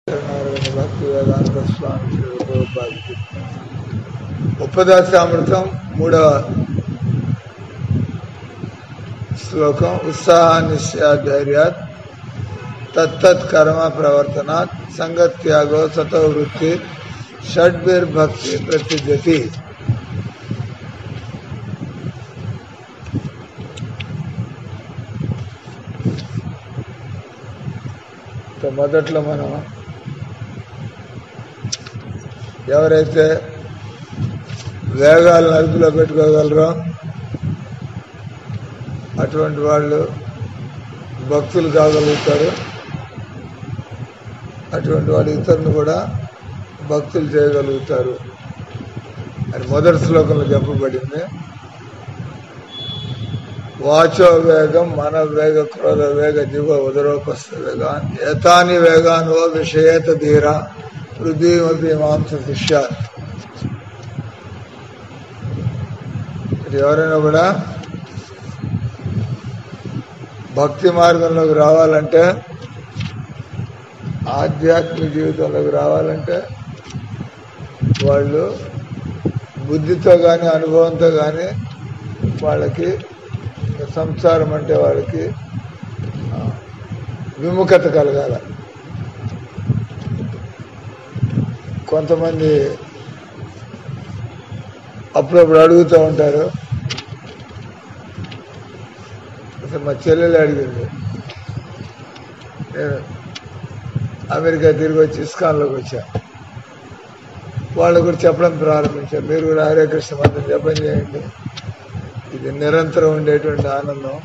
నారాయణ భక్తి వేదాంత స్వామి శ్రీ రూపాధికి ఉపదాసామృతం మూడవ శ్లోకం ఉత్సాహానిశ్చయాధైర్యాత్ తత్తత్ కర్మ ప్రవర్తనాత్ సంగత్యాగో సతో వృత్తి షడ్భిర్భక్తి ప్రతిజతి సో మొదట్లో మనం ఎవరైతే వేగాలను అదుపులో పెట్టుకోగలరో అటువంటి వాళ్ళు భక్తులు కాగలుగుతారు అటువంటి వాళ్ళు ఇతరులు కూడా భక్తులు చేయగలుగుతారు అని మొదటి శ్లోకంలో చెప్పబడింది వాచో వేగం మన వేగ క్రోధ వేగ జీవ ఉదరోపస్థ వేగాన్ ఏతాని వేగాన్ ఓ విషయేత ధీర పృథ్వీమపి మాంస శిష్యాత్ ఇది ఎవరైనా కూడా భక్తి మార్గంలోకి రావాలంటే ఆధ్యాత్మిక జీవితంలోకి రావాలంటే వాళ్ళు బుద్ధితో కానీ అనుభవంతో కానీ వాళ్ళకి సంసారం అంటే వాళ్ళకి ఆ, విముఖత కలగాల కొంతమంది అప్పుడప్పుడు అడుగుతూ ఉంటారు అసలు మా చెల్లెలు అడిగింది నేను అమెరికా తిరిగి వచ్చి ఇస్కాన్లోకి వచ్చా వాళ్ళు కూడా చెప్పడం ప్రారంభించారు మీరు కూడా హరే కృష్ణ మంత్రం జపం చేయండి ఇది నిరంతరం ఉండేటువంటి ఆనందం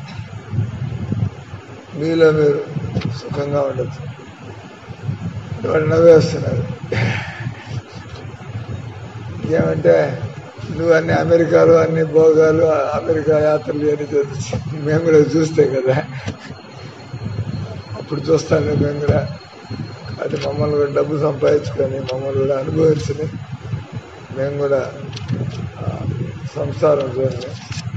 మీలో మీరు సుఖంగా ఉండొచ్చు వాళ్ళు నవ్వేస్తున్నారు ఏమంటే నువ్వు అన్ని అమెరికాలో అన్ని భోగాలు అమెరికా యాత్రలు అని చూసి మేము కూడా చూస్తే కదా అప్పుడు చూస్తాను మేము కూడా అది మమ్మల్ని కూడా డబ్బు సంపాదించుకొని మమ్మల్ని కూడా అనుభవించుని మేము కూడా ఆ, సంసారం చూడండి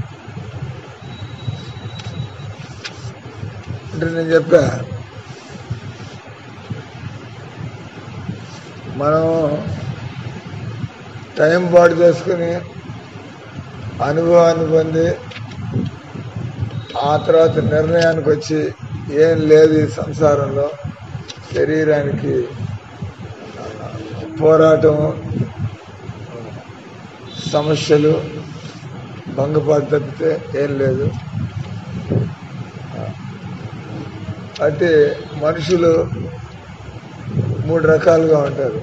అంటే నేను చెప్పా మనం టైం పాటు చేసుకుని అనుభవాన్ని పొంది ఆ తర్వాత నిర్ణయానికి వచ్చి ఏం లేదు ఈ సంసారంలో శరీరానికి ఆ, పోరాటం సమస్యలు భంగపాటు తప్పితే ఏం లేదు అంటే మనుషులు మూడు రకాలుగా ఉంటారు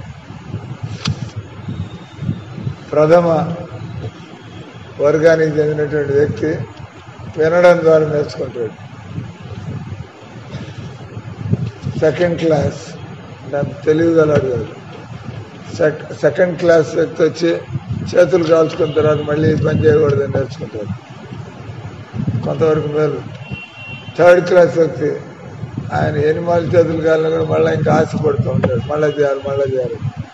ప్రథమ వర్గానికి చెందినటువంటి వ్యక్తి వినడం ద్వారా నేర్చుకుంటాడు సెకండ్ క్లాస్ దాని తెలివిగలడు కాదు సెక్ సెకండ్ క్లాస్ వ్యక్తి వచ్చి చేతులు కాల్చుకున్న తర్వాత మళ్ళీ ఈ పని చేయకూడదని నేర్చుకుంటాడు కొంతవరకు మేలు థర్డ్ క్లాస్ వ్యక్తి ఆయన ఎనిమాల చేతులు కాలినా కూడా మళ్ళీ ఇంకా ఆశపడుతూ ఉంటాడు మళ్ళీ చేయాలి మళ్ళీ చేయాలి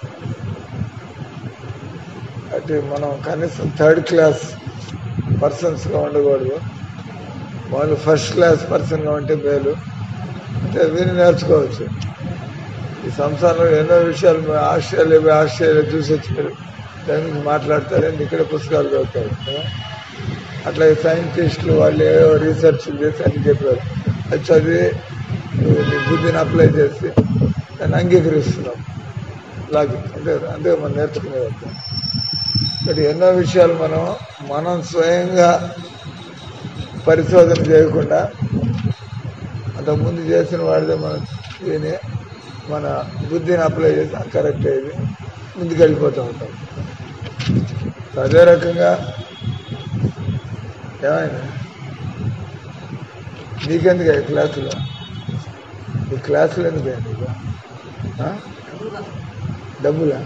అంటే మనం కనీసం థర్డ్ క్లాస్ పర్సన్స్గా ఉండకూడదు వాళ్ళు ఫస్ట్ క్లాస్ పర్సన్గా ఉంటే మేలు అంటే విని నేర్చుకోవచ్చు ఈ సంసారంలో ఎన్నో విషయాలు మీరు ఆస్ట్రేలియా పోయి ఆస్ట్రేలియా చూసి వచ్చి మీరు దాని గురించి మాట్లాడతారు ఇక్కడే పుస్తకాలు చదువుతారు కదా? అట్లాగే సైంటిస్టులు వాళ్ళు ఏవో రీసెర్చ్ చేసి అని చెప్పారు అది చదివి నువ్వు నీ బుద్ధిని అప్లై చేసి దాన్ని అంగీకరిస్తున్నాం లాజిక్ అంటే అంతే మనం నేర్చుకునేది అంతే బట్ ఎన్నో విషయాలు మనం మనం స్వయంగా పరిశోధన చేయకుండా అంతకుముందు చేసిన వాడిదే మనం విని మన బుద్ధిని అప్లై చేసి కరెక్ట్ అయ్యేది ముందుకు వెళ్ళిపోతూ ఉంటాం సో అదే రకంగా ఏమైనా నీకెందుకు ఈ క్లాసులో ఈ క్లాసులు ఎందుకు నీకు ఆ? డబ్బులా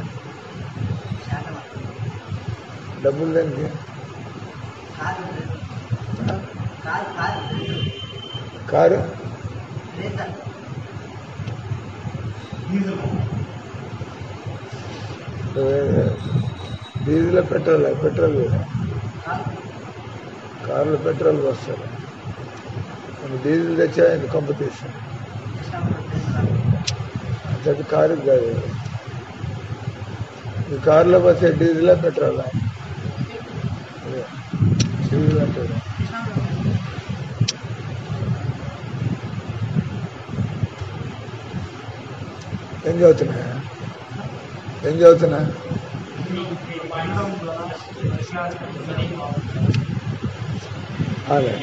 డబ్బులు దేనికి ఆ? కారు డీజిల్ పెట్రోల్ పెట్రోల్ లేదా కారులో పెట్రోల్ వస్తారు డీజిల్ తెచ్చా కొంప తీసి అది కారు కాదు ఈ కారులో పోతే డీజిలా పెట్రోలా అదే. డీజిల్ అంటారు ఏం చదువుతున్నా ఏం చదువుతున్నా అదే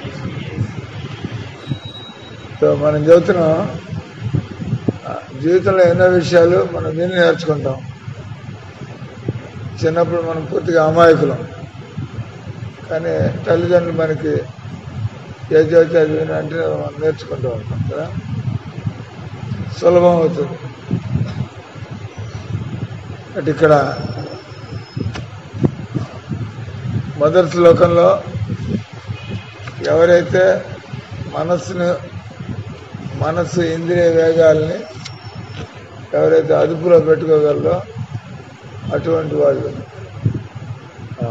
సో మనం చదువుతున్నాం ఆ, జీవితంలో ఎన్నో విషయాలు మనం విని నేర్చుకుంటాం చిన్నప్పుడు మనం పూర్తిగా అమాయకులం కానీ తల్లిదండ్రులు మనకి ఏ చదివితే అది విని అంటే మనం నేర్చుకుంటూ ఉంటాం కదా సులభం అవుతుంది అటు ఇక్కడ మొదటి శ్లోకంలో ఎవరైతే మనస్సును మనస్సు ఇంద్రియ వేగాల్ని ఎవరైతే అదుపులో పెట్టుకోగలరో అటువంటి వాళ్ళు ఆ,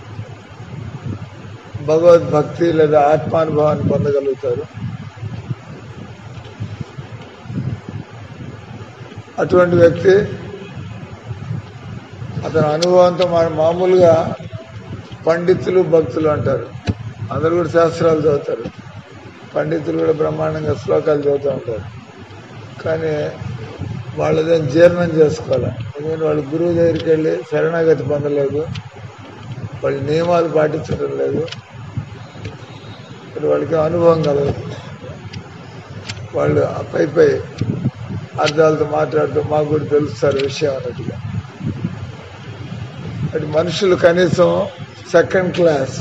భగవద్భక్తి లేదా ఆత్మానుభవాన్ని పొందగలుగుతారు అటువంటి వ్యక్తి అతని అనుభవంతో మన మామూలుగా పండితులు భక్తులు అంటారు అందరు కూడా శాస్త్రాలు చదువుతారు పండితులు కూడా బ్రహ్మాండంగా శ్లోకాలు చదువుతూ ఉంటారు కానీ వాళ్ళదేం జీర్ణం చేసుకోవాలి ఎందుకంటే వాళ్ళు గురువు దగ్గరికి వెళ్ళి శరణాగతి పొందలేదు వాళ్ళు నియమాలు పాటించడం లేదు మరి వాళ్ళకి అనుభవం కలదు వాళ్ళు ఆ పై పై అర్థాలతో మాట్లాడుతూ మాకు కూడా తెలుస్తారు విషయం అన్నట్టుగా అటు మనుషులు కనీసం సెకండ్ క్లాస్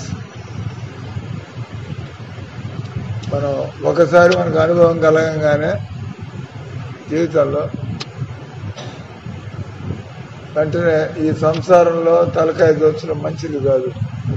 మనం ఒకసారి మనకు అనుభవం కలగంగానే జీవితంలో వెంటనే ఈ సంసారంలో తలకాయ దోచడం మంచిది కాదు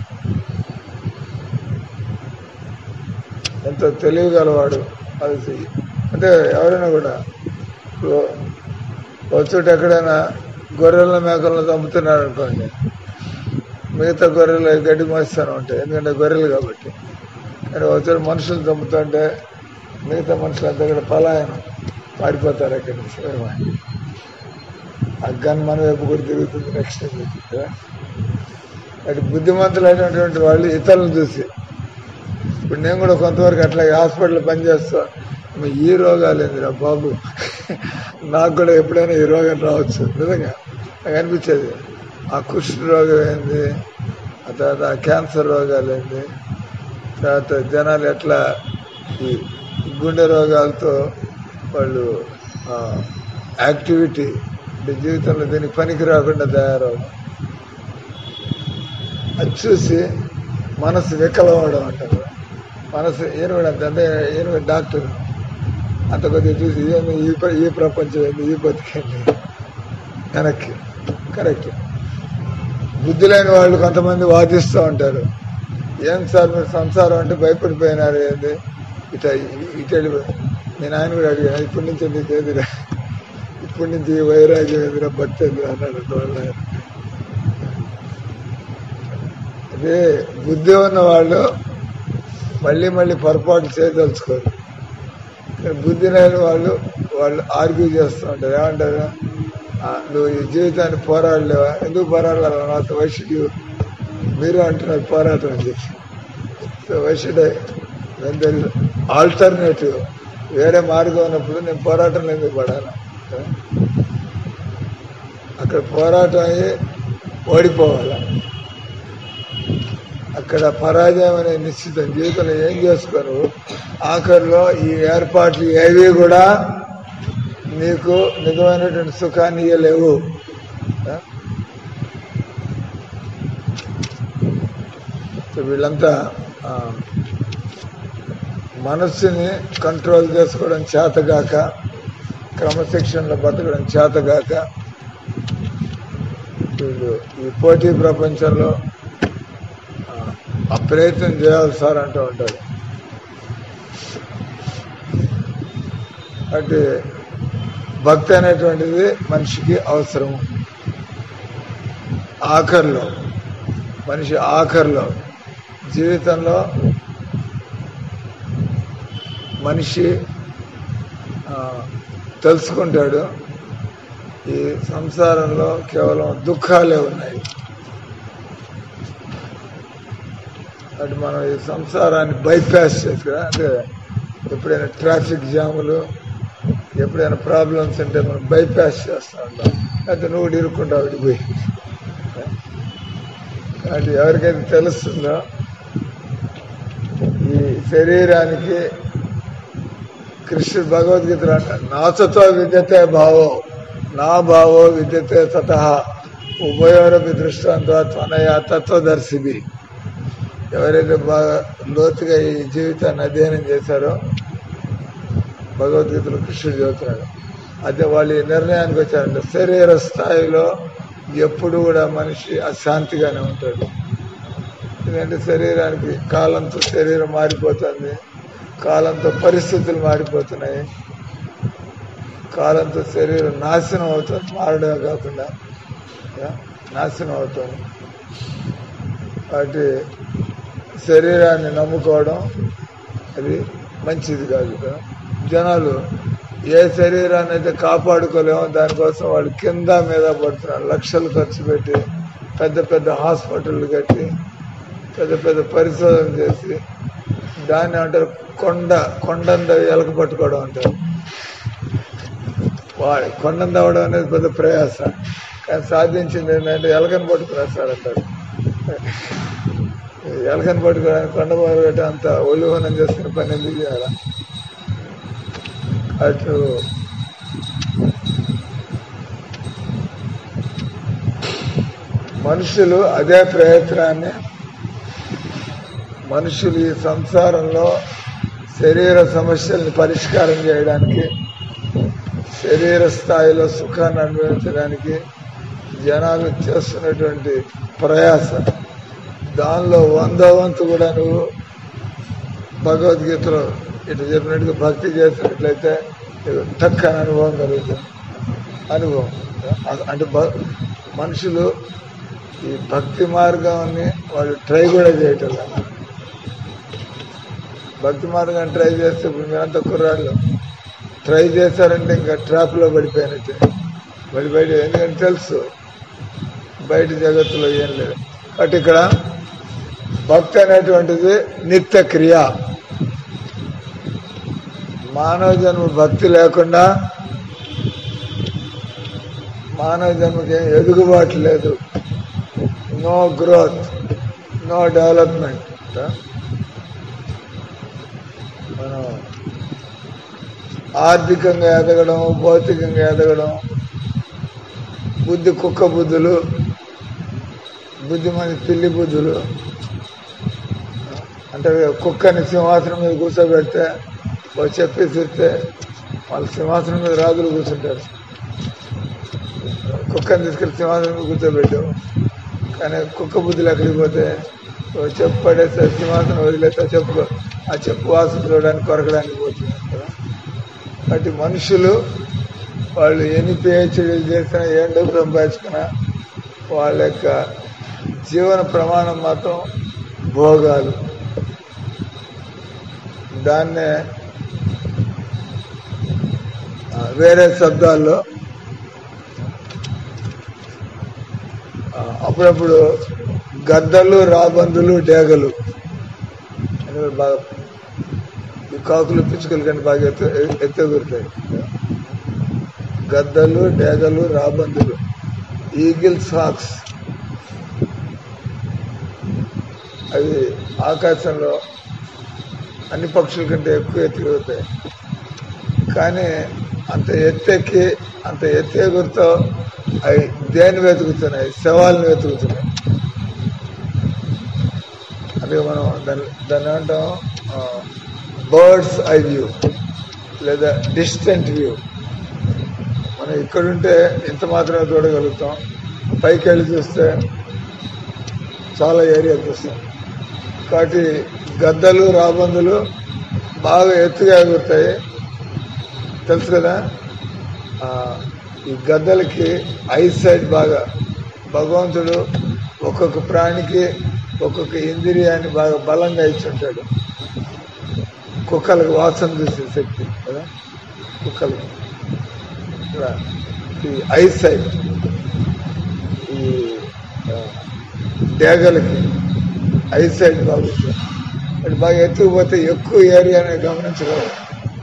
ఎంతో తెలియగలవాడు అది చెయ్యి. అంటే ఎవరైనా కూడా ఇప్పుడు ఒక చోట ఎక్కడైనా గొర్రెల మేకలను చంపుతున్నారు అనుకోండి మిగతా గొర్రెలు గడ్డి మోస్తూనే ఉంటాయి ఎందుకంటే గొర్రెలు కాబట్టి కానీ ఒక చోట మనుషులు చంపుతుంటే మిగతా మనుషులంతా కూడా పలాయనం పారిపోతారు అక్కడి నుంచి ఆ గన్ మన వైపు కూడా తిరుగుతుంది నెక్స్ట్ అటు బుద్ధిమంతులైనటువంటి వాళ్ళు ఇతరులను చూసి ఇప్పుడు నేను కూడా కొంతవరకు అట్లాగే హాస్పిటల్ పనిచేస్తా "అమ్మ, ఈ రోగాలు ఏందిరా బాబు నాకు కూడా ఎప్పుడైనా ఈ రోగం రావచ్చు నిజంగా నాకు అనిపించేది ఆ కుష్ఠ రోగం ఏంది ఆ తర్వాత ఆ క్యాన్సర్ రోగాలు ఏంది తర్వాత జనాలు ఎట్లా ఈ గుండె రోగాలతో వాళ్ళు ఆ, యాక్టివిటీ అంటే జీవితంలో దీనికి పనికి రాకుండా తయారవడం అది చూసి మనసు వికలవడం అంటారు మనసు ఈయన కూడా అంతే అంటే ఈయన కూడా డాక్టర్ అంత కొద్దిగా చూసి ఇదేమి ఈ ప్ర- ఈ ప్రపంచం ఏంది ఈ బతికేంది వెనక్కి కరెక్ట్ బుద్ధి లేని వాళ్ళు కొంతమంది వాదిస్తూ ఉంటారు ఏం సార్ మీరు సంసారం అంటే భయపడిపోయినారు ఏంది ఇట ఇటు వెళ్ళిపోయి నేను ఆయన కూడా అడిగాను ఇప్పటి నుంచి నీకు ఏదిరా ఇప్పటి నుంచి ఈ వైరాగ్యం ఎదురా భక్తి ఎదురా అన్నాడు వాళ్ళ ఆయన. అదే బుద్ధి ఉన్న వాళ్ళు మళ్ళీ మళ్ళీ పొరపాటు చేయదలుచుకోరు కానీ బుద్ధి లేని వాళ్ళు వాళ్ళు ఆర్గ్యూ చేస్తూ ఉంటారు ఏమంటారు "ఆ, నువ్వు ఈ జీవితాన్ని పోరాడలేవా ఎందుకు పోరాడాలి నాతో వైశ్యుడు మీరు అంటున్నారు పోరాటం అని చెప్పి సో వైశ్యుడే ఆల్టర్నేటివ్ వేరే మార్గం ఉన్నప్పుడు నేను పోరాటంలో ఎందుకు పడాలి అక్కడ పోరాటం అయ్యి ఓడిపోవాలి అక్కడ పరాజయం అనే నిశ్చితం జీవితంలో ఏం చేసుకోరు ఆఖరిలో ఈ ఏర్పాట్లు ఏవి కూడా నీకు నిజమైనటువంటి సుఖాన్ని ఇవ్వలేవు ఆ? సో వీళ్ళంతా ఆ, మనస్సుని కంట్రోల్ చేసుకోవడం చేతగాక క్రమశిక్షణలో బతకడం చేతగాక వీళ్ళు ఈ పోటీ ప్రపంచంలో ఆ, ఆ ప్రయత్నం చేయాలి సార్ అంటూ ఉంటారు అంటే భక్తి అనేటువంటిది మనిషికి అవసరం ఆఖరిలో మనిషి ఆఖరిలో జీవితంలో మనిషి ఆ, తెలుసుకుంటాడు ఈ సంసారంలో కేవలం దుఃఖాలే ఉన్నాయి అటు మనం ఈ సంసారాన్ని బైపాస్ చేసుకురా అంటే ఎప్పుడైనా ట్రాఫిక్ జాములు ఎప్పుడైనా ప్రాబ్లమ్స్ ఉంటే మనం బైపాస్ చేస్తూ ఉంటాం అయితే నువ్వు కూడా ఇరుక్కుంటావు ఇటు పోయి కాబట్టి ఎవరికైతే తెలుస్తుందో ఈ శరీరానికి కృష్ణుడు భగవద్గీతలో అంటాడు నాచతో విద్యతే భావో నా భావో విద్యతే తత ఉభయోరపి దృష్టాంతో త్వనయ తత్వదర్శివి ఎవరైతే బాగా లోతుగా ఈ జీవితాన్ని అధ్యయనం చేశారో భగవద్గీతలో కృష్ణుడు చెబుతున్నాడు అదే వాళ్ళు ఈ నిర్ణయానికి వచ్చారంటే శరీర స్థాయిలో ఎప్పుడు కూడా మనిషి అశాంతిగానే ఉంటాడు ఎందుకంటే శరీరానికి కాలంతో శరీరం మారిపోతుంది కాలంతో పరిస్థితులు మారిపోతున్నాయి కాలంతో శరీరం నాశనం అవుతుంది మారడమే కాకుండా యా, నాశనం అవుతుంది కాబట్టి శరీరాన్ని నమ్ముకోవడం అది మంచిది కాదు కదా జనాలు ఏ శరీరాన్ని అయితే కాపాడుకోలేమో దానికోసం వాళ్ళు కింద మీద పడుతున్నారు లక్షలు ఖర్చు పెట్టి పెద్ద పెద్ద హాస్పిటల్ కట్టి పెద్ద పెద్ద పరిశోధన చేసి దాన్ని అంటారు కొండ కొండంద ఎలక పట్టుకోవడం అంటారు వాడు కొండను తవ్వడం అనేది పెద్ద ప్రయాస కానీ సాధించింది ఏంటంటే ఎలకని పట్టుకునేస్తారు అంటారు ఎలకని పట్టుకోవడానికి కొండ పట్టుకోవడం అంత ఒలిహోనం చేసుకునే పని ఎందుకు చేయాల అటు మనుషులు అదే ప్రయత్నాన్ని మనుషులు ఈ సంసారంలో శరీర సమస్యల్ని పరిష్కారం చేయడానికి శరీర స్థాయిలో సుఖాన్ని అనుభవించడానికి జనాలు చేస్తున్నటువంటి ప్రయాస దానిలో వందో వంతు కూడా నువ్వు భగవద్గీతలో ఇటు చెప్పినట్టుగా భక్తి చేసినట్లయితే నీకు తక్కని అనుభవం కలుగుతుంది అనుభవం అ- అంటే భ- మనుషులు ఈ భక్తి మార్గాన్ని వాళ్ళు ట్రై కూడా చేయటం లేదు. భక్తి మార్గాన్ని ట్రై చేస్తే ఇప్పుడు మీరంతా కుర్రాళ్ళు ట్రై చేశారంటే ఇంకా ట్రాప్లో పడిపోయినట్టే పడి బయట ఎందుకంటే తెలుసు బయట జగత్తులో ఏం లేదు కాబట్టి ఇక్కడ భక్తి అనేటువంటిది నిత్య క్రియ మానవ జన్మ భక్తి లేకుండా మానవ జన్మకి ఏం ఎదుగుబాటు లేదు నో గ్రోత్ నో డెవలప్మెంట్ మనం ఆర్థికంగా ఎదగడం భౌతికంగా ఎదగడం బుద్ధి కుక్క బుద్ధులు బుద్ధిమంది పిల్లి బుద్ధులు అంటే కుక్కని సింహాసనం మీద కూర్చోబెడితే ఓ చెప్పేసిస్తే వాళ్ళు సింహాసనం మీద రాజులు కూర్చుంటారు కుక్కని తీసుకెళ్ళి సింహాసనం మీద కూర్చోబెట్టావు కానీ కుక్క బుద్ధులు ఎక్కడికి పోతే ఓ చెప్పు పడేస్తే సింహాసనం వదిలేస్తే చెప్పు ఆ చెప్పు వాసన చూడడానికి కొరకడానికి పోతుంది కదా కాబట్టి మనుషులు వాళ్ళు ఎన్ని పిహెచ్డీలు చేసినా ఏం డబ్బు సంపాదించుకున్నా వాళ్ళ యొక్క జీవన ప్రమాణం మాత్రం భోగాలు దాన్నే ఆ, వేరే శబ్దాల్లో ఆ, అప్పుడప్పుడు గద్దలు రాబందులు డేగలు ఎందుకంటే బాగా ఈ కాకులు పిచ్చుకలు కంటే బాగా ఎత్తు ఎత్తగురుతాయి గద్దలు డేగలు రాబందులు ఈగిల్స్ హాక్స్ అవి ఆకాశంలో అన్ని పక్షుల కంటే ఎక్కువ ఎత్తుకెగుతాయి కానీ అంత ఎత్తెక్కి అంత ఎత్తు ఎగురుతో అవి దేని వెతుకుతున్నాయి శవాలను వెతుకుతున్నాయి అందుకే మనం దాన్ని దాన్ని ఏమంటాం బర్డ్స్ ఐ వ్యూ లేదా డిస్టెంట్ వ్యూ మనం ఇక్కడుంటే ఇంత మాత్రమే చూడగలుగుతాం పైకి వెళ్ళి చూస్తే చాలా ఏరియా చూస్తాం కాబట్టి గద్దలు రాబందులు బాగా ఎత్తుగా ఎగురుతాయి తెలుసు కదా ఆ, ఈ గద్దలకి ఐసైట్ బాగా భగవంతుడు ఒక్కొక్క ప్రాణికి ఒక్కొక్క ఇంద్రియాన్ని బాగా బలంగా ఇచ్చుంటాడు కుక్కలకు వాసన చూసే శక్తి కదా కుక్కలు ఇక్కడ ఈ ఐసైట్ ఈ ఆ, డేగలకి ఐసైట్ బాగుంటుంది అది బాగా ఎత్తుకుపోతే ఎక్కువ ఏరియాని గమనించగలరు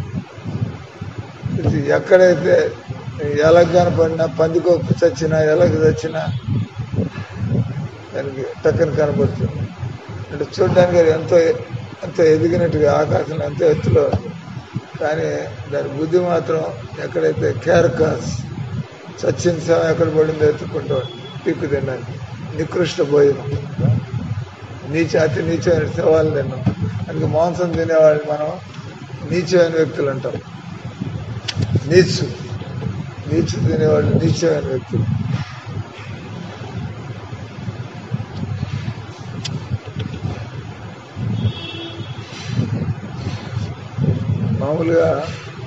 ఇది ఎక్కడైతే ఎలగ కనపడినా పందికొక్కు చచ్చినా ఎలగ చచ్చినా దానికి టక్కన కనపడుతుంది అంటే చూడడానికి అది ఎంతో ఎంతో ఎదిగినట్టుగా ఆకాశం ఎంతో ఎత్తులో ఉంది కానీ దాని బుద్ధి మాత్రం ఎక్కడైతే కేరకాస్ చచ్చిన శవం ఎక్కడ పడిందో ఎత్తుకుంటూ పీక్కు తినడానికి నికృష్ట భోజనం నీచ అతి నీచమైన శవాలు తిన్నాం అందుకే మాంసం తినేవాళ్ళు మనం నీచమైన వ్యక్తులు అంటాం నీచు నీచు తినేవాళ్ళు నీచమైన వ్యక్తులు మామూలుగా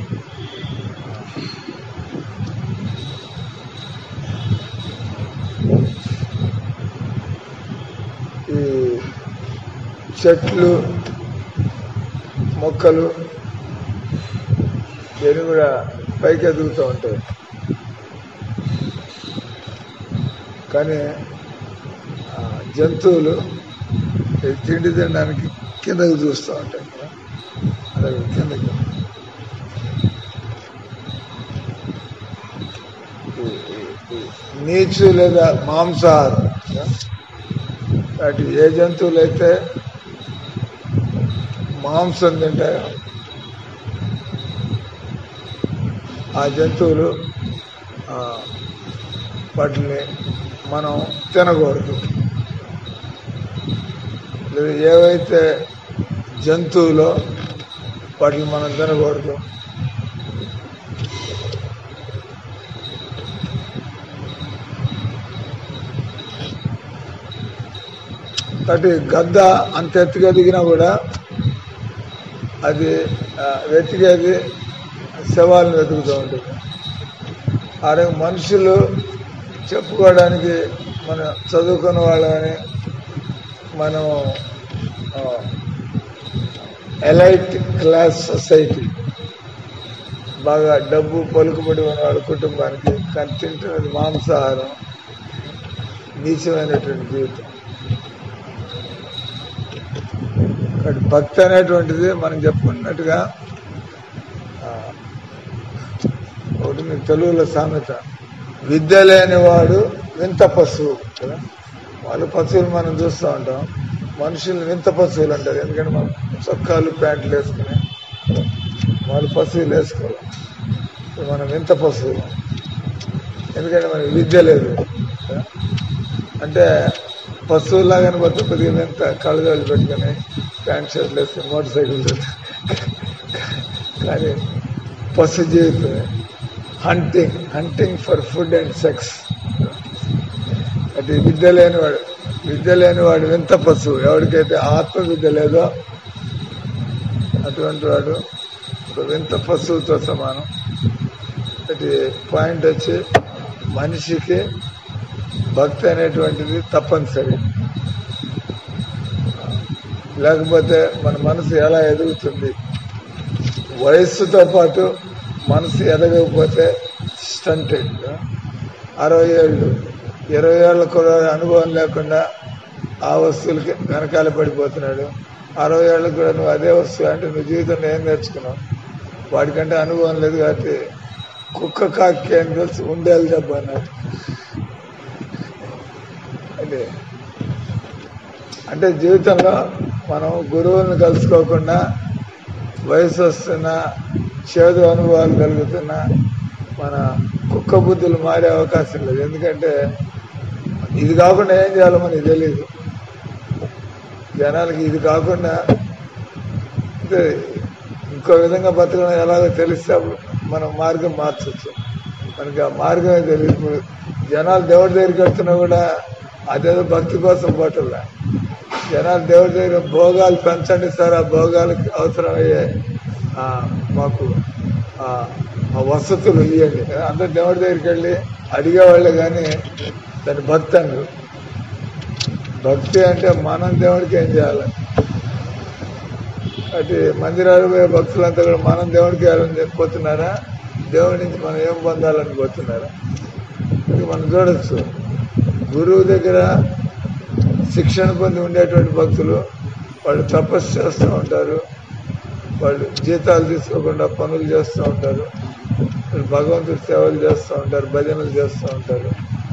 ఈ చెట్లు మొక్కలు ఇవన్నీ కూడా పైకి ఎదుగుతూ ఉంటాయి కానీ ఆ, జంతువులు ఈ తిండి తినడానికి కిందకి చూస్తూ ఉంటాయి కదా అలాగే కిందకి ఈ- ఈ- ఈ నీచు లేదా మాంసాహారం కదా? వాటి ఏ జంతువులు అయితే మాంసం తింటాయో ఆ జంతువులు ఆ, వాటిని మనం తినకూడదు లేదా ఏవైతే జంతువులో వాటిని మనం తినకూడదు కాబట్టి గద్ద అంత ఎత్తుగా దిగినా కూడా అది ఆ, వెతికేది శవాలను వెతుకుతూ ఉంటుంది ఆ రకంగా మనుషులు చెప్పుకోవడానికి మనం చదువుకున్న వాళ్ళని మనం ఎలైట్ క్లాస్ సొసైటీ బాగా డబ్బు పలుకుబడి ఉన్న వాళ్ళ కుటుంబానికి కానీ తింటున్నది మాంసాహారం నీచమైనటువంటి జీవితం కాబట్టి భక్తి అనేటువంటిది మనం చెప్పుకున్నట్టుగా ఆ, ఒకటి మీకు తెలుగులో సామెత విద్య లేనివాడు వింత పశువు కదా వాళ్ళు పశువులు మనం చూస్తూ ఉంటాం మనుషులు వింత పశువులు అంటారు ఎందుకంటే మనం చొక్కాలు ప్యాంట్లు వేసుకుని వాళ్ళు పశువులు వేసుకోవాలి ఇప్పుడు మనం వింత పశువులు ఎందుకంటే మనకి విద్య లేదు కదా? అంటే పశువులాగానే పోతే కొద్దిగా వింత కళ్ళజోళ్ళు పెట్టుకొని ప్యాంట్ షర్ట్లు వేసుకుని మోటార్ సైకిల్ తోటి. కానీ పశు జీవితమే hunting hunting for food and sex అది విద్య లేనివాడు విద్య లేనివాడు వింత పశువు ఎవరికైతే ఆత్మ విద్య లేదో అటువంటి వాడు ఒక వింత పశువుతో సమానం అది పాయింట్ వచ్చి మనిషికి భక్తి అనేటువంటిది తప్పనిసరి లేకపోతే మన మనసు ఎలా ఎదుగుతుంది వయస్సుతో పాటు మనసు ఎదగకపోతే స్టంటెడ్ అరవై ఏళ్ళు ఇరవై ఏళ్ళ కూడా అనుభవం లేకుండా ఆ వస్తువులకి వెనకాల పడిపోతున్నాడు అరవై ఏళ్ళకు కూడా నువ్వు అదే వస్తువు అంటే నువ్వు జీవితంలో ఏం నేర్చుకున్నావు వాడికంటే అనుభవం లేదు కాబట్టి కుక్క కాకి అని తెలిసి ఉండేది దెబ్బ అన్నట్టు అదే అంటే జీవితంలో మనం గురువులను కలుసుకోకుండా వయసు వస్తున్నా చేదు అనుభవాలు కలుగుతున్నా మన కుక్క బుద్ధులు మారే అవకాశం లేదు ఎందుకంటే ఇది కాకుండా ఏం చేయాలో మనకి తెలియదు జనాలకి ఇది కాకుండా అంటే ఇంకో విధంగా బతకడం ఎలాగో తెలిస్తే అప్పుడు మనం మార్గం మార్చచ్చు మనకి ఆ మార్గమే తెలియదు ఇప్పుడు జనాలు దేవుడి దగ్గరికి వెళ్తున్నా కూడా అదేదో భక్తి కోసం పోవట్లే జనాలు దేవుడి దగ్గర భోగాలు పెంచండి సార్ ఆ భోగాలకు అవసరమయ్యే ఆ, మాకు ఆ ఆ వసతులు ఇవ్వండి అందరు దేవుడి దగ్గరికి వెళ్ళి అడిగేవాళ్ళే కానీ దాని భక్తి అనరు భక్తి అంటే మనం దేవుడికి ఏం చేయాలి అటు మందిరాలు పోయే భక్తులంతా కూడా మనం దేవుడికి వెళ్ళని చెప్పిపోతున్నారా దేవుడి నుంచి మనం ఏం పొందాలని పోతున్నారా ఇది మనం చూడొచ్చు గురువు దగ్గర శిక్షణ పొంది ఉండేటువంటి భక్తులు వాళ్ళు తపస్సు చేస్తూ ఉంటారు వాళ్ళు జీతాలు తీసుకోకుండా పనులు చేస్తూ ఉంటారు వాళ్ళు భగవంతుడి సేవలు చేస్తూ ఉంటారు భజనలు చేస్తూ ఉంటారు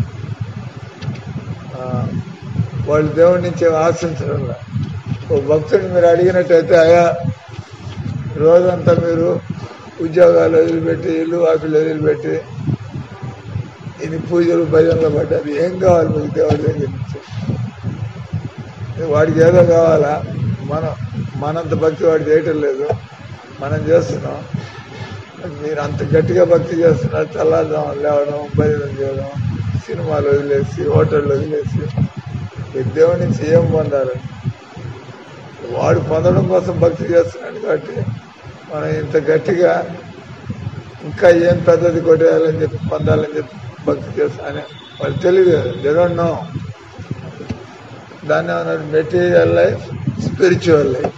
ఆ, వాళ్ళు దేవుడి నుంచి ఏం ఆశించడం లే. ఓ భక్తుడిని మీరు అడిగినట్టయితే అయా రోజంతా మీరు ఉద్యోగాలు వదిలిపెట్టి ఇల్లు వాకిలు వదిలిపెట్టి ఇన్ని పూజలు భజనలు పడ్డారు ఏం కావాలి మీకు దేవుడి దగ్గర నుంచి వాడికి ఏదో కావాలా మనం మనంత భక్తి వాడు చేయటం లేదు మనం చేస్తున్నాం మీరు అంత గట్టిగా భక్తి చేస్తున్నారు చల్లారుదాం లేవడం భజన చేయడం సినిమాలు వదిలేసి హోటళ్ళు వదిలేసి మీరు దేవుడి నుంచి ఏం పొందాలి వాడు పొందడం కోసం భక్తి చేస్తున్నాడు కాబట్టి మనం ఇంత గట్టిగా ఇంకా ఏం పెద్దది కొట్టేయాలని చెప్పి పొందాలని చెప్పి భక్తి చేస్తా అని వాళ్ళు తెలియదు డోంట్ నో దాన్ని ఏమన్నారు మెటీరియల్ లైఫ్ స్పిరిచువల్ లైఫ్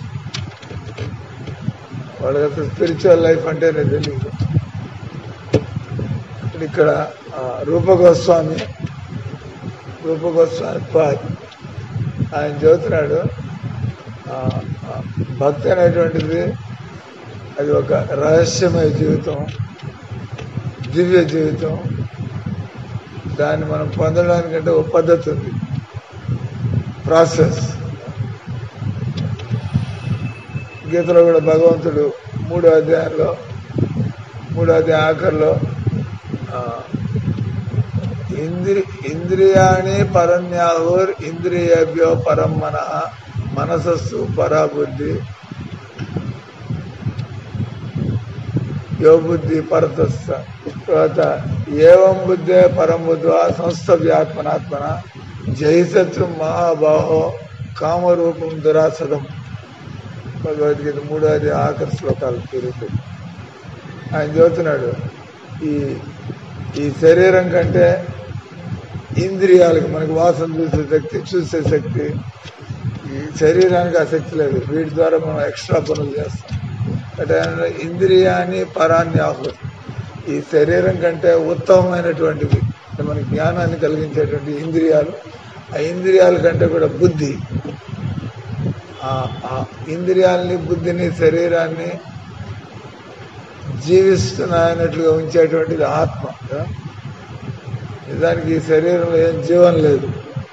వాళ్ళకి అసలు స్పిరిచువల్ లైఫ్ అంటేనే తెలియదు ఇప్పుడు ఇక్కడ ఆ, రూపగోస్వామి రూపగోస్వామి పాద్ ఆయన చెబుతున్నాడు ఆ, ఆ, భక్తి అనేటువంటిది అది ఒక రహస్యమయ జీవితం దివ్య జీవితం దాన్ని మనం పొందడానికంటే ఒక పద్ధతి ఉంది ప్రాసెస్ గీతలో కూడా భగవంతుడు మూడో అధ్యాయంలో మూడో అధ్యాయం ఆఖరిలో ఆ, ఇంద్రి ఇంద్రియాణి పరన్యాహుర్ ఇంద్రియభ్యో పరం మన మనసస్సు పరాబుద్ధి యో బుద్ధి పరతస్థ తర్వాత ఏవం బుద్ధే పరం బుద్ధ్వా సంస్థవ్యాత్మనాత్మన జయిసత్సు మహాబాహో కామరూపం దురాసదం భగవద్గీత మూడో అది ఆఖరి శ్లోకాలు తిరుగుతాయి ఆయన చెబుతున్నాడు ఈ ఈ శరీరం కంటే ఇంద్రియాలకు మనకి వాసన చూసే శక్తి చూసే శక్తి ఈ శరీరానికి ఆ శక్తి లేదు వీటి ద్వారా మనం ఎక్స్ట్రా పనులు చేస్తాం అంటే ఆయన ఇంద్రియాన్ని పరాన్ని ఆహుతి ఈ శరీరం కంటే ఉత్తమమైనటువంటివి అంటే మనకి జ్ఞానాన్ని కలిగించేటువంటి ఇంద్రియాలు ఆ ఇంద్రియాల కంటే కూడా బుద్ధి ఆ ఆ ఇంద్రియాలని బుద్ధిని శరీరాన్ని జీవిస్తున్నాయన్నట్లుగా ఉంచేటువంటిది ఆత్మ కదా? నిజానికి ఈ శరీరంలో ఏం జీవం లేదు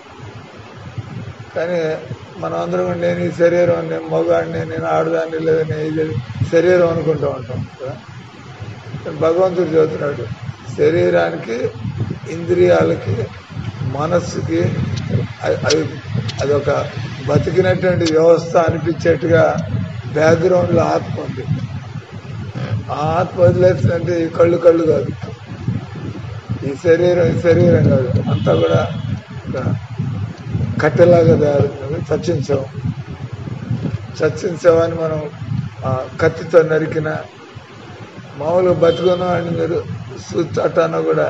కానీ మనం అందరం కూడా నేను ఈ శరీరం నేను మగాడిని నేను ఆడదాన్ని లేదా నేను ఇది శరీరం అనుకుంటూ ఉంటాం కదా కానీ భగవంతుడు చెబుతున్నాడు శరీరానికి ఇంద్రియాలకి మనస్సుకి అ- అవి అదొక బతికినటువంటి వ్యవస్థ అనిపించేట్టుగా బ్యాక్గ్రౌండ్లో ఆత్మ ఉంది ఆ ఆత్మ వదిలేస్తుందంటే ఈ కళ్ళు కళ్ళు కాదు ఈ శరీరం ఈ శరీరం కాదు అంతా కూడా ఒక కట్టెలాగా తయారుతుంది చచ్చించాం చచ్చించామని మనం ఆ, కత్తితో నరికిన మామూలుగా బతుకున్న వాడిని మీరు చూచటాన కూడా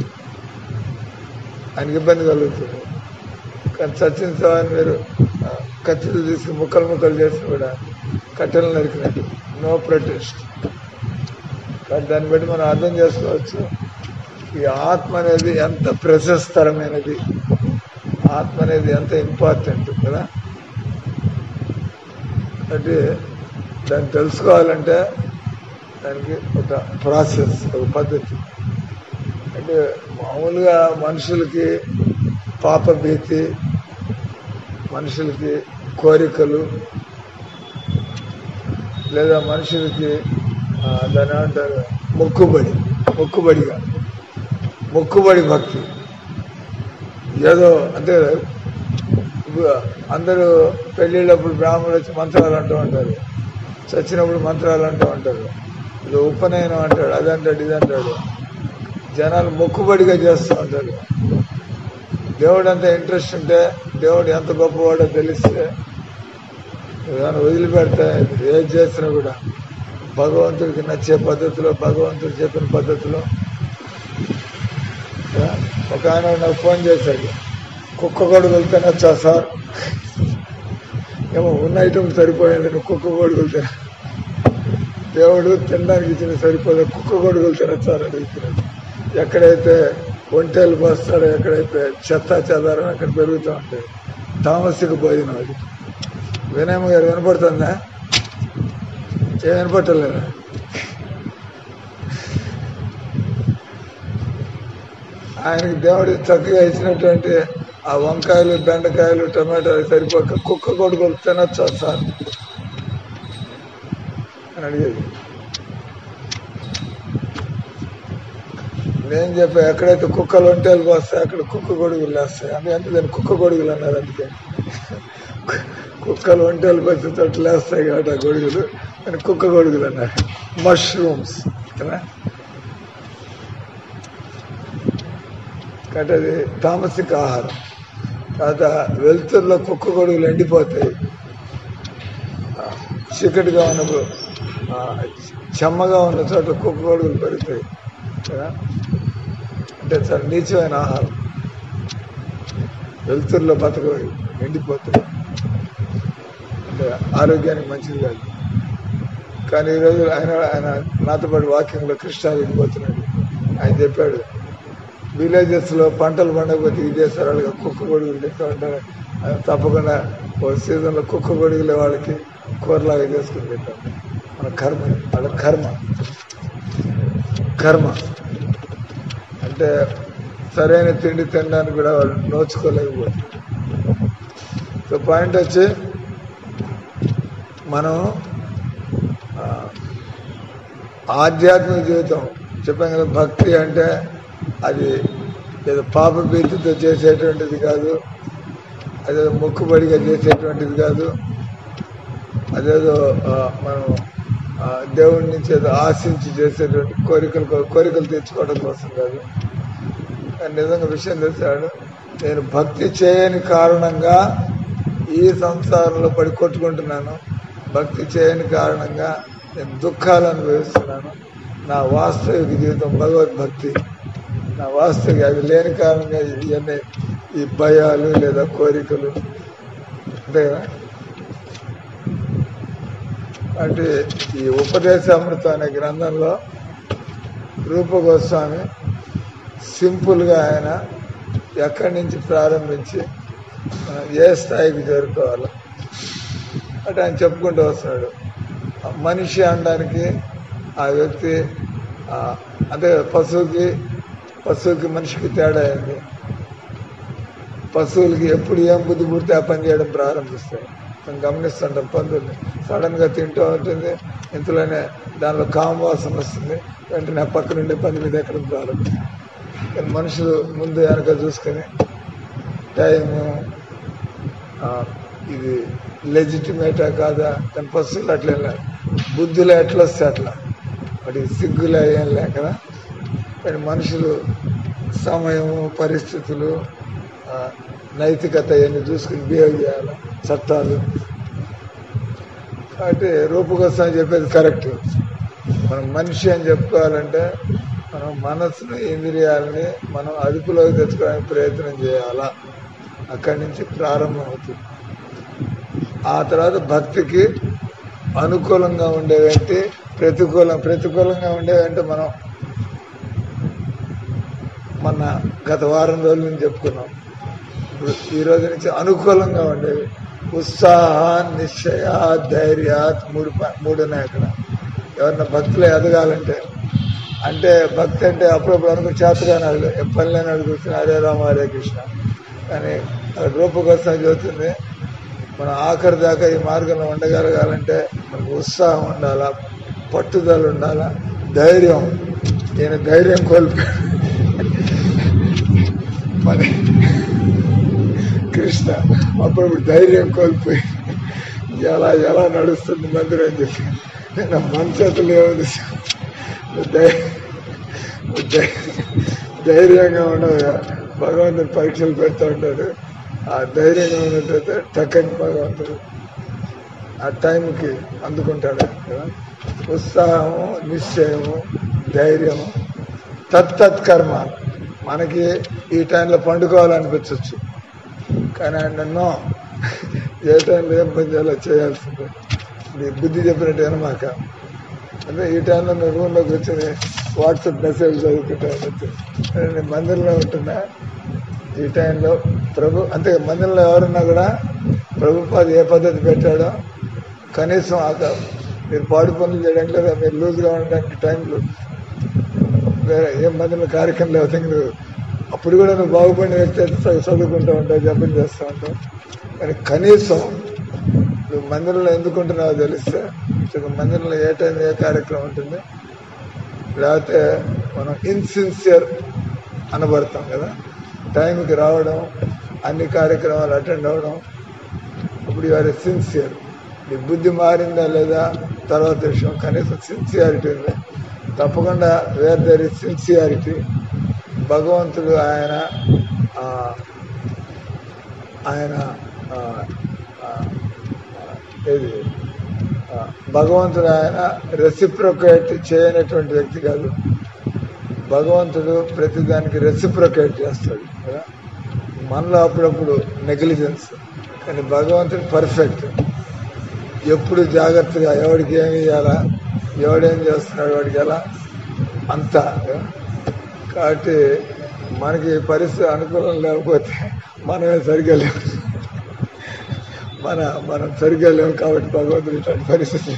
ఆయనకి ఇబ్బంది కలుగుతుంది కానీ చచ్చించామని మీరు ఆ, కత్తితో తీసుకుని ముక్కలు ముక్కలు చేసి కూడా కట్టెలు నరికినట్టు నో ప్రొటెస్ట్ కానీ దాన్ని బట్టి మనం అర్థం చేసుకోవచ్చు ఈ ఆత్మ అనేది ఎంత ప్రశస్తరమైనది ఆత్మ అనేది ఎంత ఇంపార్టెంట్ కదా అంటే దాన్ని తెలుసుకోవాలంటే దానికి ఒక ప్రాసెస్ ఒక పద్ధతి అంటే మామూలుగా మనుషులకి పాప భీతి మనుషులకి కోరికలు లేదా మనుషులకి ఆ, దాని ఏమంటారు మొక్కుబడి మొక్కుబడిగా మొక్కుబడి భక్తి ఏదో అంతే కదా ఇప్పుడు అందరూ పెళ్ళిళ్ళప్పుడు బ్రాహ్మణులు వచ్చి మంత్రాలు అంటూ ఉంటారు చచ్చినప్పుడు మంత్రాలు అంటూ ఉంటారు ఇది ఉపనయనం అంటాడు అది అంటాడు ఇది అంటాడు జనాలు మొక్కుబడిగా చేస్తూ ఉంటారు దేవుడు అంత ఇంట్రెస్ట్ ఉంటే దేవుడు ఎంత గొప్పవాడో తెలిస్తే ఏమైనా వదిలిపెడితే ఏది చేసినా కూడా భగవంతుడికి నచ్చే పద్ధతిలో భగవంతుడు చెప్పిన పద్ధతిలో ఆ, ఒక ఆయన నాకు ఫోన్ చేశాడు కుక్క గొడుగులు తినొచ్చా సార్ ఏమో ఉన్న ఐటమ్ సరిపోయింది నువ్వు కుక్క గొడుగులు తిన దేవుడు తినడానికి ఇచ్చిన సరిపోదు కుక్క కొడుకులు తినచ్చారు అడుగుతున్నాడు ఎక్కడైతే ఒంటేలు పోస్తాడో ఎక్కడైతే చెత్త చెదారం అక్కడ పెరుగుతూ ఉంటాయి తామసిక భోజనం అది వినయమ్మ గారు వినపడుతుందా ఏం వినపట్టలేదా ఆయనకి దేవుడు చక్కగా ఇచ్చినటువంటి ఆ వంకాయలు బెండకాయలు టమాటాలు సరిపోక కుక్క కొడుకులు తినొచ్చా సార్ అని అడిగేది నేను చెప్పా ఎక్కడైతే కుక్కలు ఒంటేలు పోస్తాయి అక్కడ కుక్క గొడుగులు లేస్తాయి అందుకంటే దాన్ని కుక్క గొడుగులు అన్నారు అందుకే కుక్కలు ఒంటేలు పోతే చోట్ల లేస్తాయి కాబట్టి ఆ గొడుగులు దాన్ని కుక్క గొడుగులు అన్నారు మష్రూమ్స్ కదా కాబట్టి అది తామసిక ఆహారం తర్వాత వెలుతురులో కుక్క గొడుగులు ఎండిపోతాయి ఆ, చీకటిగా ఉన్నప్పుడు ఆ, చెమ్మగా ఉన్న చోట కుక్క గొడుగులు పెరుగుతాయి కదా అంటే చాలా నీచమైన ఆహారం వెలుతురులో బతకవు ఎండిపోతాయి అంటే ఆరోగ్యానికి మంచిది కాదు కానీ ఈరోజు ఆయన ఆయన నాతో పాటు వాకింగ్లో కృష్ణాలు వెళ్ళిపోతున్నాడు ఆయన చెప్పాడు విలేజెస్ లో పంటలు పండకపోతే ఇదే సరళగా కుక్క గొడుగులు తింటూ ఉంటారు అది తప్పకుండా ఓ సీజన్ లో కుక్క గొడుగులే వాళ్ళకి కూరలాగా చేసుకుని తింటాం మన కర్మ వాళ్ళ కర్మ కర్మ అంటే సరైన తిండి తినడానికి కూడా వాళ్ళు నోచుకోలేకపోతే సో పాయింట్ వచ్చి మనం ఆ, ఆధ్యాత్మిక జీవితం చెప్పాం కదా భక్తి అంటే అది ఏదో పాప భీతితో చేసేటువంటిది కాదు అదేదో మొక్కుబడిగా చేసేటువంటిది కాదు అదేదో ఆ, మనం ఆ, దేవుడి నుంచి ఏదో ఆశించి చేసేటువంటి కోరికలు కో- కోరికలు తీర్చుకోవడం కోసం కాదు కానీ నిజంగా విషయం తెలిసాడు నేను భక్తి చేయని కారణంగా ఈ సంసారంలో పడి కొట్టుకుంటున్నాను భక్తి చేయని కారణంగా నేను దుఃఖాలు అనుభవిస్తున్నాను నా వాస్తవిక జీవితం భగవద్భక్తి నా వాస్తవిక అది లేని కారణంగా ఇవన్నీ ఈ భయాలు లేదా కోరికలు అంతే కదా అంటే ఈ ఉపదేశామృతం అనే గ్రంథంలో రూపగోస్వామి సింపుల్గా ఆయన ఎక్కడి నుంచి ప్రారంభించి మనం ఏ స్థాయికి చేరుకోవాలో అంటే ఆయన చెప్పుకుంటూ వస్తున్నాడు ఆ మనిషి అనడానికి ఆ వ్యక్తి ఆ, అంటే పశువుకి పశువుకి మనిషికి తేడా అయింది పశువులకి ఎప్పుడు ఏం బుద్ధి పుడితే ఆ పని చేయడం ప్రారంభిస్తాయి మనం గమనిస్తుంటాం పందుల్ని సడన్ గా తింటూ ఉంటుంది ఇంతలోనే దానిలో కామవాసన వస్తుంది వెంటనే ఆ పక్క నుండి పని మీద ఎక్కడం ప్రారంభిస్తుంది కానీ మనుషులు ముందు వెనక చూసుకొని టైము ఆ, ఇది లెజిటిమేటా కాదా కానీ పశువులు అట్లా ఏం లేదు బుద్ధిలో ఎట్లా వస్తే అట్లా వాటికి సిగ్గులే ఏం లే కదా కానీ మనుషులు సమయము పరిస్థితులు ఆ, నైతికత ఇవన్నీ చూసుకుని బిహేవ్ చేయాలి చట్టాలు కాబట్టి రూపకోసం చెప్పేది కరెక్ట్ మనం మనిషి అని చెప్పుకోవాలంటే మనం మనసుని ఇంద్రియాలని మనం అదుపులోకి తెచ్చుకోవడానికి ప్రయత్నం చేయాలా అక్కడి నుంచి ప్రారంభం అవుతుంది ఆ తర్వాత భక్తికి అనుకూలంగా ఉండేవేంటి ప్రతికూలం ప్రతికూలంగా ఉండేవంటే మనం మొన్న గత వారం రోజుల నుంచి చెప్పుకున్నాం ఇప్పుడు ఈ రోజు నుంచి అనుకూలంగా ఉండేవి ఉత్సాహ నిశ్చయ ధైర్య మూడు ప- మూడు ఉన్నాయి అక్కడ ఎవరన్నా భక్తులు ఎదగాలంటే అంటే భక్తి అంటే అప్పుడప్పుడు అనుకుని చేతగానే అడుగు పని లేని అడుగుతున్నా హరే రామ హరే కృష్ణ కానీ అక్కడ రూపకోసం చదువుతుంది మనం ఆఖరి దాకా ఈ మార్గంలో ఉండగలగాలంటే మనకు ఉత్సాహం ఉండాలా పట్టుదల ఉండాలా ధైర్యం ఈయన ధైర్యం కోల్పోయాడు మరి కృష్ణ అప్పుడప్పుడు ధైర్యం కోల్పోయి ఎలా ఎలా నడుస్తుంది మందిరం అని చెప్పి నా మన చేతులు ఏముంది ధై- ధై- ధైర్యంగా ఉండదు భగవంతుడు పరీక్షలు పెడతా ఉంటాడు ఆ ధైర్యంగా ఉన్నట్టయితే టక్కని భగవంతుడు ఆ టైంకి అందుకుంటాడు కదా ఉత్సాహము నిశ్చయము ధైర్యము తత్తత్ కర్మ మనకి ఈ టైంలో పండుకోవాలనిపించవచ్చు కానీ ఆయన నో ఏ టైంలో ఏం పని చేయాలో చేయాల్సిందే నీ బుద్ధి చెప్పినట్టు మాక అంటే ఈ టైంలో నేను రూమ్లోకి వచ్చి వాట్సాప్ మెసేజ్ చదువుకుంటాను నేను మందిరంలో ఉంటున్నా ఈ టైంలో ప్రభు అంతే మందిరంలో ఎవరున్నా కూడా ప్రభుపాద ఏ పద్ధతి పెట్టాడో కనీసం ఆ మీరు పాడు పనులు చేయడానికి లేదా మీరు లూజ్గా ఉండడానికి టైంలు వేరే ఏం మందిలో కార్యక్రమం లేకపోతే ఇంక నువ్వు అప్పుడు కూడా నువ్వు బాగుపడిన వ్యక్తి అయితే చదువు- చదువుకుంటూ ఉంటావు జపం చేస్తూ ఉంటావు కానీ కనీసం నువ్వు మందిరంలో ఎందుకుంటున్నావో తెలిస్తే ఇక మందిరంలో ఏ టైం ఏ కార్యక్రమం ఉంటుంది లేకపోతే మనం ఇన్సిన్సియర్ అనబడతాం కదా టైంకి రావడం అన్ని కార్యక్రమాలు అటెండ్ అవ్వడం అప్పుడు ఇవాళ సిన్సియర్ నీ బుద్ధి మారిందా లేదా తర్వాత విషయం కనీసం సిన్సియారిటీ ఉంది తప్పకుండా వేర్ దర్ ఇస్ సిన్సియారిటీ భగవంతుడు ఆయన ఆ, ఆయన ఆ, ఆ, ఆ, ఏది ఆ, భగవంతుడు ఆయన రెసిప్రొకేట్ చేయనటువంటి వ్యక్తి కాదు భగవంతుడు ప్రతిదానికి రెసిప్రొకేట్ చేస్తాడు కదా మనలో అప్పుడప్పుడు నెగ్లిజెన్స్ కానీ భగవంతుడు పర్ఫెక్ట్ ఎప్పుడు జాగ్రత్తగా ఎవడికి ఏమి ఇవ్వాలా ఎవడేం చేస్తున్నాడు వాడికి ఎలా అంతా కదా? కాబట్టి మనకి పరిస్థితి అనుకూలం లేకపోతే మనమే సరిగ్గా లేవు మన మనం సరిగ్గా లేవు కాబట్టి భగవంతుడు ఇట్లాంటి పరిస్థితి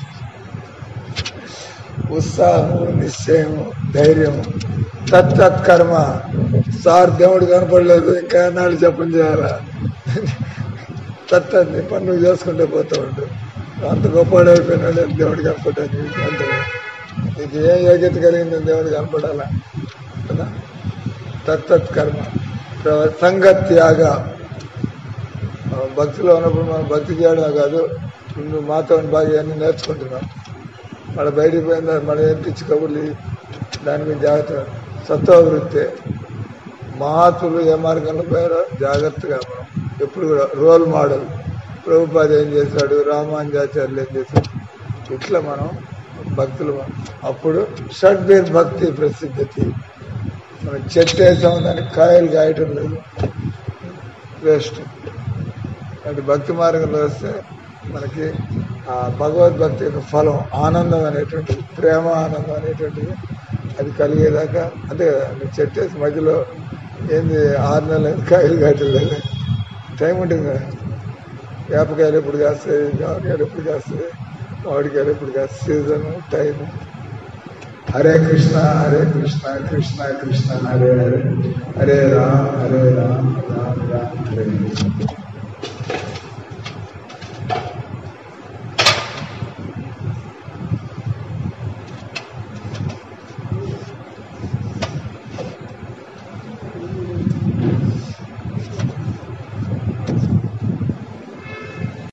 ఉత్సాహము నిశ్చయము ధైర్యము తత్తత్ కర్మ సార్ దేవుడు కనపడలేదు ఇంకా నాడు జపం చేయాలా తత్తత్ నీ పని నువ్వు చేసుకుంటే పోతా ఉండు అంత గొప్పవాడైపోయినాడు దేవుడు కనపడ్డాను అంత నీకు ఏ యోగ్యత కలిగిందని దేవుడు కనపడాలా కదా తత్తత్ కర్మ ప్ర- సంగత్యాగ ఆ, భక్తిలో ఉన్నప్పుడు మనం భక్తి చేయడమే కాదు నువ్వు మాతో ఉండి బాగా ఇవన్నీ నేర్చుకుంటున్నాం మళ్ళీ బయటికి పోయిన తర్వాత మళ్ళీ ఏం పిచ్చి కబుర్లు దాని మీద జాగ్రత్త సత్వవృత్తి మహాత్ములు ఏ మార్గంలో పోయారో జాగ్రత్తగా మనం ఎప్పుడు కూడా రోల్ మోడల్ ప్రభుపాద ఏం చేశాడు రామానుజాచార్యులు ఏం చేశాడు ఇట్లా మనం భక్తులు మనం. అప్పుడు షడ్బీర్ భక్తి ప్రసిద్ధి మనం చెట్టు వేసాం దానికి కాయలు కాయటం లేదు వేస్ట్ అంటే భక్తి మార్గంలో వస్తే మనకి ఆ భగవద్భక్తి యొక్క ఫలం ఆనందం అనేటువంటిది ప్రేమ ఆనందం అనేటువంటిది అది కలిగేదాకా అంతే కదా నువ్వు చెట్టు వేసి మధ్యలో ఏంది ఆరు నెలలు కాయలు కాయట్లేదు టైం ఉంటుంది కదా వేపకాయలు ఎప్పుడు కాస్తాయి జామకాయలు ఎప్పుడు కాస్తాయి మామిడికాయలు ఎప్పుడు కాస్తాయి సీజన్ టైం హరే కృష్ణ హరే కృష్ణ కృష్ణ కృష్ణ హరే హరే హరే రామ్ హరే రామ్ రామ్ రామ్ హరే హరే